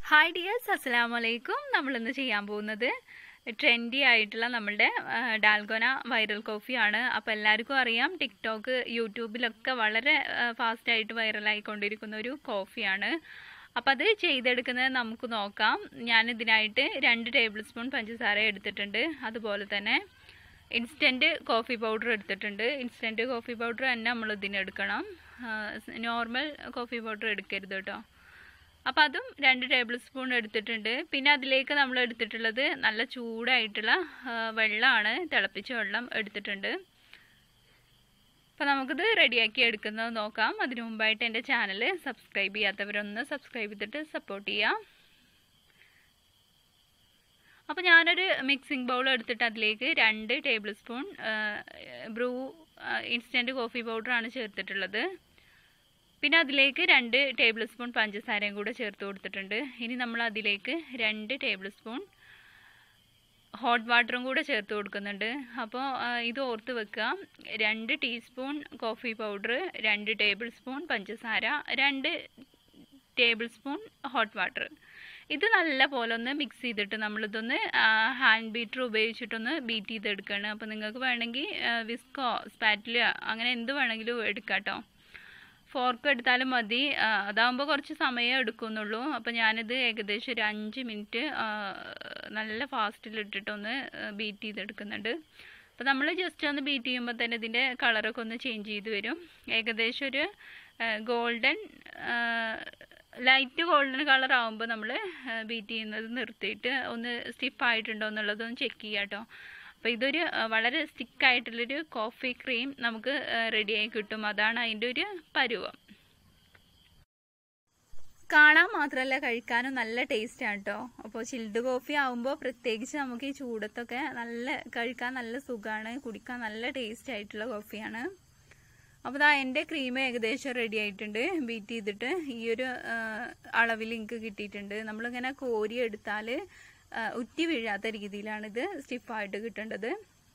hi dears അസ്സലാമു അലൈക്കും നമ്മളിന്ന് ചെയ്യാൻ പോകുന്നത് ട്രെൻഡി ആയിട്ടുള്ള നമ്മളുടെ ഡാൽഗോന വൈറൽ കോഫിയാണ് അപ്പോൾ എല്ലാവർക്കും അറിയാം ടിക്ടോക്ക് യൂട്യൂബിലൊക്കെ വളരെ ഫാസ്റ്റായിട്ട് വൈറലായിക്കൊണ്ടിരിക്കുന്ന ഒരു കോഫിയാണ് അപ്പോൾ അത് ചെയ്തെടുക്കുന്നത് നമുക്ക് നോക്കാം ഞാൻ ഇതിനായിട്ട് രണ്ട് ടേബിൾ സ്പൂൺ പഞ്ചസാര എടുത്തിട്ടുണ്ട് അതുപോലെ തന്നെ ഇൻസ്റ്റൻറ്റ് കോഫി പൗഡർ എടുത്തിട്ടുണ്ട് ഇൻസ്റ്റൻറ്റ് കോഫി പൗഡർ തന്നെ നമ്മൾ ഇതിനെടുക്കണം നോർമൽ കോഫി പൗഡർ എടുക്കരുത് കേട്ടോ അപ്പോൾ അതും രണ്ട് ടേബിൾ സ്പൂൺ എടുത്തിട്ടുണ്ട് പിന്നെ അതിലേക്ക് നമ്മൾ എടുത്തിട്ടുള്ളത് നല്ല ചൂടായിട്ടുള്ള വെള്ളമാണ് തിളപ്പിച്ച വെള്ളം എടുത്തിട്ടുണ്ട് അപ്പോൾ നമുക്കിത് റെഡിയാക്കി എടുക്കുന്നത് നോക്കാം അതിനു മുമ്പായിട്ട് എൻ്റെ ചാനൽ സബ്സ്ക്രൈബ് ചെയ്യാത്തവരൊന്ന് സബ്സ്ക്രൈബ് ചെയ്തിട്ട് സപ്പോർട്ട് ചെയ്യാം അപ്പോൾ ഞാനൊരു മിക്സിംഗ് ബൗൾ എടുത്തിട്ട് അതിലേക്ക് രണ്ട് tablespoon Bru instant coffee പൗഡറാണ് ചേർത്തിട്ടുള്ളത് പിന്നെ അതിലേക്ക് രണ്ട് ടേബിൾ സ്പൂൺ പഞ്ചസാരയും കൂടെ ചേർത്ത് കൊടുത്തിട്ടുണ്ട് ഇനി നമ്മൾ അതിലേക്ക് രണ്ട് ടേബിൾ സ്പൂൺ ഹോട്ട് വാട്ടറും കൂടെ ചേർത്ത് കൊടുക്കുന്നുണ്ട് അപ്പോൾ ഇത് ഓർത്ത് വെക്കുക രണ്ട് ടീസ്പൂൺ കോഫി പൗഡർ രണ്ട് ടേബിൾ സ്പൂൺ പഞ്ചസാര രണ്ട് ടേബിൾ സ്പൂൺ ഹോട്ട് വാട്ടർ ഇത് നല്ല പോലെ ഒന്ന് മിക്സ് ചെയ്തിട്ട് നമ്മളിതൊന്ന് ഹാൻഡ് ബീറ്റർ ഉപയോഗിച്ചിട്ടൊന്ന് ബീറ്റ് ചെയ്തെടുക്കുകയാണ് അപ്പോൾ നിങ്ങൾക്ക് വേണമെങ്കിൽ വിസ്കോ സ്പാറ്റില അങ്ങനെ എന്ത് വേണമെങ്കിലും എടുക്കാം കേട്ടോ ഫോർക്ക് എടുത്താലും മതി അതാകുമ്പോൾ കുറച്ച് സമയം എടുക്കുന്നുള്ളൂ അപ്പോൾ ഞാനിത് ഏകദേശം ഒരു അഞ്ച് മിനിറ്റ് നല്ല ഫാസ്റ്റിലിട്ടിട്ടൊന്ന് ബീറ്റ് ചെയ്തെടുക്കുന്നുണ്ട് അപ്പോൾ നമ്മൾ ജസ്റ്റ് ഒന്ന് ബീറ്റ് ചെയ്യുമ്പോൾ തന്നെ ഇതിൻ്റെ കളറൊക്കെ ഒന്ന് ചേഞ്ച് ചെയ്ത് വരും ഏകദേശം ഒരു ഗോൾഡൻ ലൈറ്റ് ഗോൾഡൻ കളർ ആകുമ്പോൾ നമ്മൾ ബീറ്റ് ചെയ്യുന്നത് നിർത്തിയിട്ട് ഒന്ന് സ്റ്റിഫായിട്ടുണ്ടോ എന്നുള്ളതൊന്ന് ചെക്ക് ചെയ്യാം കേട്ടോ അപ്പോൾ ഇതൊരു വളരെ സ്റ്റിക്കായിട്ടുള്ളൊരു കോഫി ക്രീം നമുക്ക് റെഡിയായി കിട്ടും അതാണ് അതിൻ്റെ ഒരു പരുവം കാണാൻ മാത്രമല്ല കഴിക്കാനും നല്ല ടേസ്റ്റാണ് കേട്ടോ അപ്പോൾ ചിൽഡ് കോഫി ആകുമ്പോൾ പ്രത്യേകിച്ച് നമുക്ക് ഈ ചൂടത്തൊക്കെ നല്ല കഴിക്കാൻ നല്ല സുഖമാണ് കുടിക്കാൻ നല്ല ടേസ്റ്റ് ആയിട്ടുള്ള കോഫിയാണ് അപ്പോൾ ദാ എൻ്റെ ക്രീം ഏകദേശം റെഡി ആയിട്ടുണ്ട് ബീറ്റ് ചെയ്തിട്ട് ഈ ഒരു അളവിൽ എനിക്ക് കിട്ടിയിട്ടുണ്ട് നമ്മളിങ്ങനെ കോരി എടുത്താൽ ഉറ്റി വീഴാത്ത രീതിയിലാണ് ഇത് സ്റ്റിഫായിട്ട് കിട്ടേണ്ടത്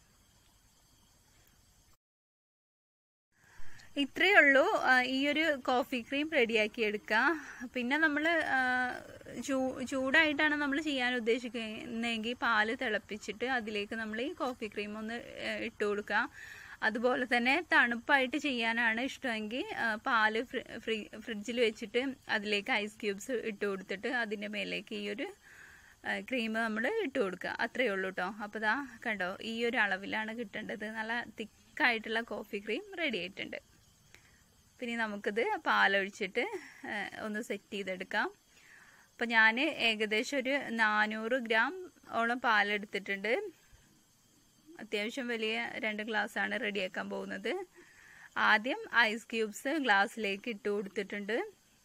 ഇത്രയേ ഉള്ളൂ ഈ ഒരു കോഫി ക്രീം റെഡിയാക്കി എടുക്കുക പിന്നെ നമ്മൾ ചൂ ചൂടായിട്ടാണ് നമ്മൾ ചെയ്യാൻ ഉദ്ദേശിക്കുന്നതെങ്കിൽ പാല് തിളപ്പിച്ചിട്ട് അതിലേക്ക് നമ്മൾ ഈ കോഫി ക്രീം ഒന്ന് ഇട്ട് കൊടുക്കുക അതുപോലെ തന്നെ തണുപ്പായിട്ട് ചെയ്യാനാണ് ഇഷ്ടമെങ്കിൽ പാല് ഫ്രിഡ്ജിൽ വെച്ചിട്ട് അതിലേക്ക് ഐസ് ക്യൂബ്സ് ഇട്ട് കൊടുത്തിട്ട് അതിൻ്റെ മേലേക്ക് ഈ ഒരു ക്രീം നമ്മൾ ഇട്ട് കൊടുക്കുക അത്രയേ ഉള്ളൂ കേട്ടോ അപ്പോൾ ഇതാ കണ്ടോ ഈ ഒരു അളവിലാണ് കിട്ടേണ്ടത് നല്ല തിക്കായിട്ടുള്ള കോഫി ക്രീം റെഡി ആയിട്ടുണ്ട് പിന്നെ നമുക്കിത് പാലൊഴിച്ചിട്ട് ഒന്ന് സെറ്റ് ചെയ്തെടുക്കാം അപ്പോൾ ഞാൻ ഏകദേശം ഒരു നാനൂറ് ഗ്രാം ഓളം പാലെടുത്തിട്ടുണ്ട് അത്യാവശ്യം വലിയ രണ്ട് ഗ്ലാസ്സാണ് റെഡിയാക്കാൻ പോകുന്നത് ആദ്യം ഐസ് ക്യൂബ്സ് ഗ്ലാസ്സിലേക്ക് ഇട്ട് കൊടുത്തിട്ടുണ്ട്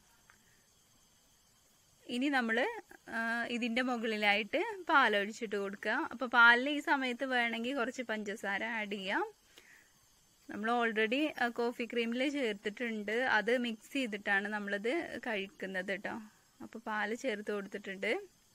ഇനി നമ്മൾ ഇതിൻ്റെ മുകളിലായിട്ട് പാലൊഴിച്ചിട്ട് കൊടുക്കുക അപ്പോൾ പാലിൽ ഈ സമയത്ത് വേണമെങ്കിൽ കുറച്ച് പഞ്ചസാര ആഡ് ചെയ്യാം നമ്മൾ ഓൾറെഡി കോഫി ക്രീമിൽ ചേർത്തിട്ടുണ്ട് അത് മിക്സ് ചെയ്തിട്ടാണ് നമ്മളത് കഴിക്കുന്നത് കേട്ടോ അപ്പോൾ പാല് ചേർത്ത് കൊടുത്തിട്ടുണ്ട്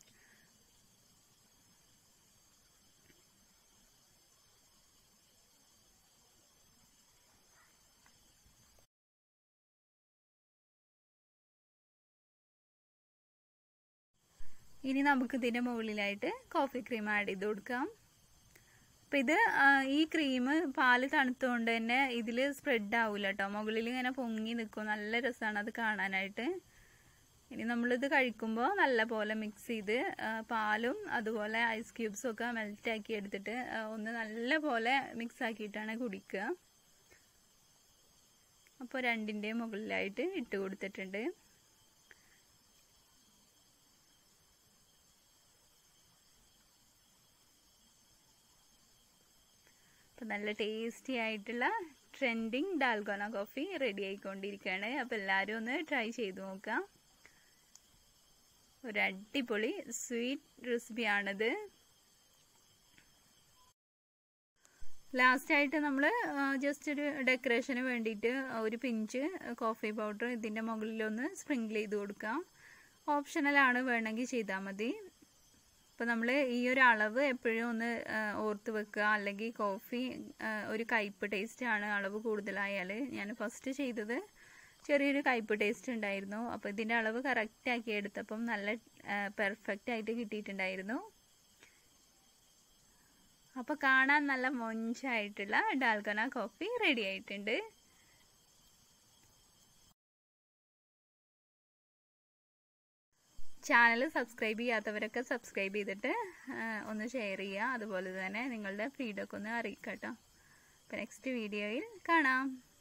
ഇനി നമുക്ക് ഇതിൻ്റെ മുകളിലായിട്ട് കോഫി ക്രീം ആഡ് ചെയ്ത് കൊടുക്കാം അപ്പം ഇത് ഈ ക്രീം പാല് തണുത്തുകൊണ്ട് തന്നെ ഇതിൽ സ്പ്രെഡ് ആവില്ല കേട്ടോ മുകളിൽ ഇങ്ങനെ പൊങ്ങി നിൽക്കും നല്ല രസമാണ് അത് കാണാനായിട്ട് ഇനി നമ്മളിത് കഴിക്കുമ്പോൾ നല്ല പോലെ മിക്സ് ചെയ്ത് പാലും അതുപോലെ ഐസ് ക്യൂബ്സും ഒക്കെ മെൽറ്റാക്കി എടുത്തിട്ട് ഒന്ന് നല്ല പോലെ മിക്സ് ആക്കിയിട്ടാണ് കുടിക്കുക അപ്പോൾ രണ്ടിൻ്റെയും മുകളിലായിട്ട് ഇട്ട് കൊടുത്തിട്ടുണ്ട് അപ്പോൾ നല്ല ടേസ്റ്റി ആയിട്ടുള്ള ട്രെൻഡിങ് ഡാൽഗോന കോഫി റെഡി ആയിക്കൊണ്ടിരിക്കുകയാണ് അപ്പോൾ എല്ലാവരും ഒന്ന് ട്രൈ ചെയ്ത് നോക്കാം ഒരു അടിപൊളി സ്വീറ്റ് റെസിപ്പിയാണിത് ലാസ്റ്റായിട്ട് നമ്മൾ ജസ്റ്റ് ഒരു ഡെക്കറേഷന് വേണ്ടിയിട്ട് ഒരു പിഞ്ച് കോഫി പൗഡർ ഇതിൻ്റെ മുകളിലൊന്ന് സ്പ്രിങ്കിൾ ചെയ്ത് കൊടുക്കാം ഓപ്ഷണലാണ് വേണമെങ്കിൽ ചെയ്താൽ മതി അപ്പോൾ നമ്മൾ ഈ ഒരു അളവ് എപ്പോഴും ഒന്ന് ഓർത്ത് വെക്കുക അല്ലെങ്കിൽ കോഫി ഒരു കയ്പ്പ് ടേസ്റ്റ് ആണ് അളവ് കൂടുതലായാൽ ഞാൻ ഫസ്റ്റ് ചെയ്തത് ചെറിയൊരു കയ്പ് ടേസ്റ്റ് ഉണ്ടായിരുന്നു അപ്പോൾ ഇതിൻ്റെ അളവ് കറക്റ്റ് ആക്കി എടുത്തപ്പം നല്ല പെർഫെക്റ്റ് ആയിട്ട് കിട്ടിയിട്ടുണ്ടായിരുന്നു അപ്പോൾ കാണാൻ നല്ല മൊഞ്ചായിട്ടുള്ള ഡാൽഗോന കോഫി റെഡി ആയിട്ടുണ്ട് ചാനൽ സബ്സ്ക്രൈബ് ചെയ്യാത്തവരൊക്കെ സബ്സ്ക്രൈബ് ചെയ്തിട്ട് ഒന്ന് ഷെയർ ചെയ്യുക അതുപോലെ തന്നെ നിങ്ങളുടെ ഫീഡൊക്കെ ഒന്ന് അറിയിക്കാം കേട്ടോ അപ്പോൾ നെക്സ്റ്റ് വീഡിയോയിൽ കാണാം